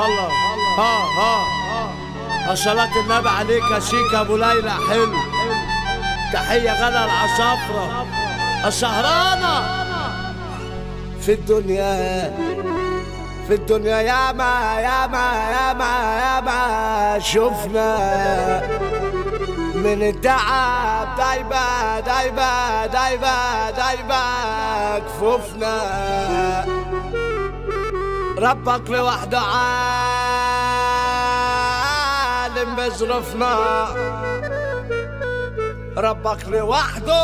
هلا ها ها صلاة النبي عليك يا شيك ابو ليلى حلو تحية غدا العصافرة السهرانة في الدنيا في الدنيا ياما ياما ياما ياما شفنا من التعب دايبة دايبة دايبة دايبة كفوفنا ربك لوحده عالم بظروفنا ربك لوحده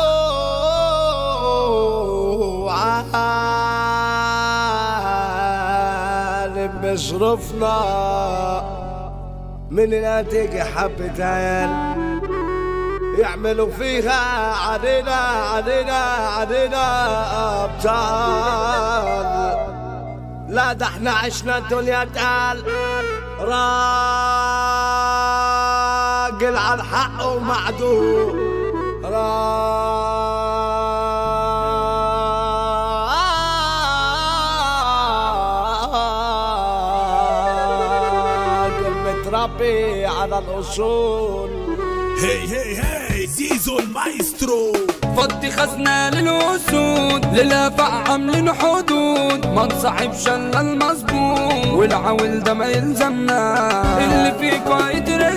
عالم بظروفنا مننا تيجي حبة عيال يعملوا فيها علينا علينا علينا ابطال لا ده احنا عشنا الدنيا تقال راجل على الحق ومعدول راجل متربي على الاصول هي هي هي زيزو المايسترو فضي خزنة للأسود للافع عاملين حدود ما نصعبش الا المظبوط والعويل ده ما يلزمنا اللي فيكوا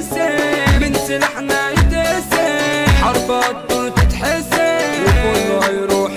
يترسم من سلاحنا يتقسم حرب الدور تتحسم وكله هيروح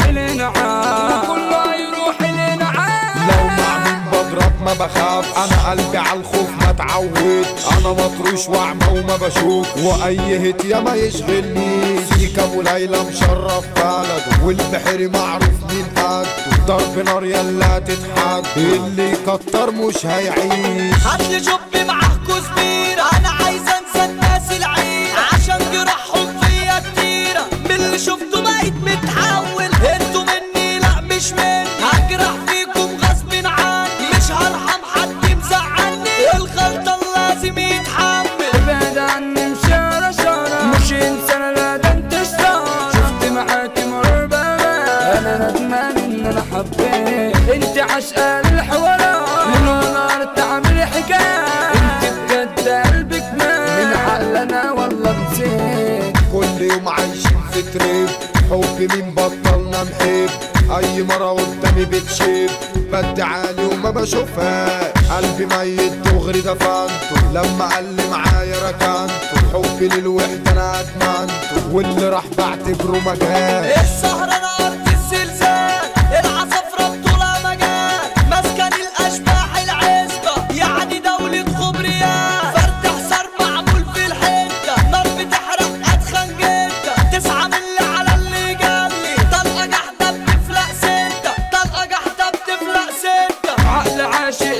لنعام وكله هيروح لنعام لو مع مين بضرب ما بخاف انا قلبي على الخوف ما اتعودش انا مطروش واعمى وما بشوف واي هت يا ما يشغلني فيك ابو ليلى مشرف بلده والبحر معروف مين قده ضرب نار يلا تتحد اللي يكتر مش هيعيش هاتلي جب معاه كزبيرة انا عايز انسى الناس العيرة عشان جراحهم فيا كتيرة من اللي شفته بقيت متحول انتوا مني لا مش مني هجرح فيكم غصب عني مش هرحم حد مزعلني الغلطة لازم يتحمل ابعد عني مشارة شارة مش انسان لا ده انت شطارة شفت معاكي مرور بابا انا ندمان ان انا حبيت انت عشقة للحوارات من نار تعمل حكاية انت بجد قلبك مات من عقلنا والله نسيت كل يوم عايشين في تريب حب مين بطلنا نحب اي مرة قدامي بتشيب بدي عالي وما بشوفهاش قلبي ميت دغري دفنته لما قال لي معايا ركنته حبي للوحدة انا ادمنته واللي راح بعتبره مجال السهرة انا ارض الزلزال العصافرة بطولها مجال مسكن الاشباح العزبة يعني دولة خبريات فرد حصار معمول في الحتة نار بتحرق اتخن جدا تسعة ملي على اللي جالي طلقة جحدة بتفلق ستة طلقة جحدة بتفلق ستة عقل عاشق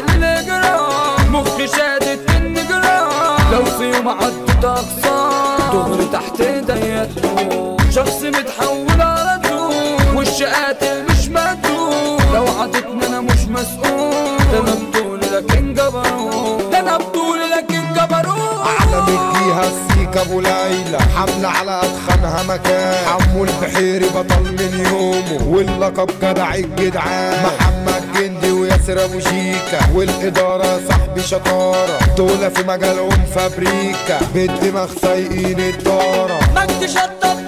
للجرام مخي شادد في النجرام لو في يوم عدت اقصى دغري تحت ايديا تقول شخص متحول على طول وش قاتل مش مقتول لو عدتني انا مش مسؤول ده انا بطولي لكن جبروت ده انا بطولي لكن جبروت على مديها السيك ابو ليلى حملة على اتخنها مكان حمو البحيري بطل من يومه واللقب جدع الجدعان محمد جندي وياسر ابو شيكا والاداره صاحبي شطاره دول في مجالهم فابريكا بالدماغ سايقين الداره مجد شطب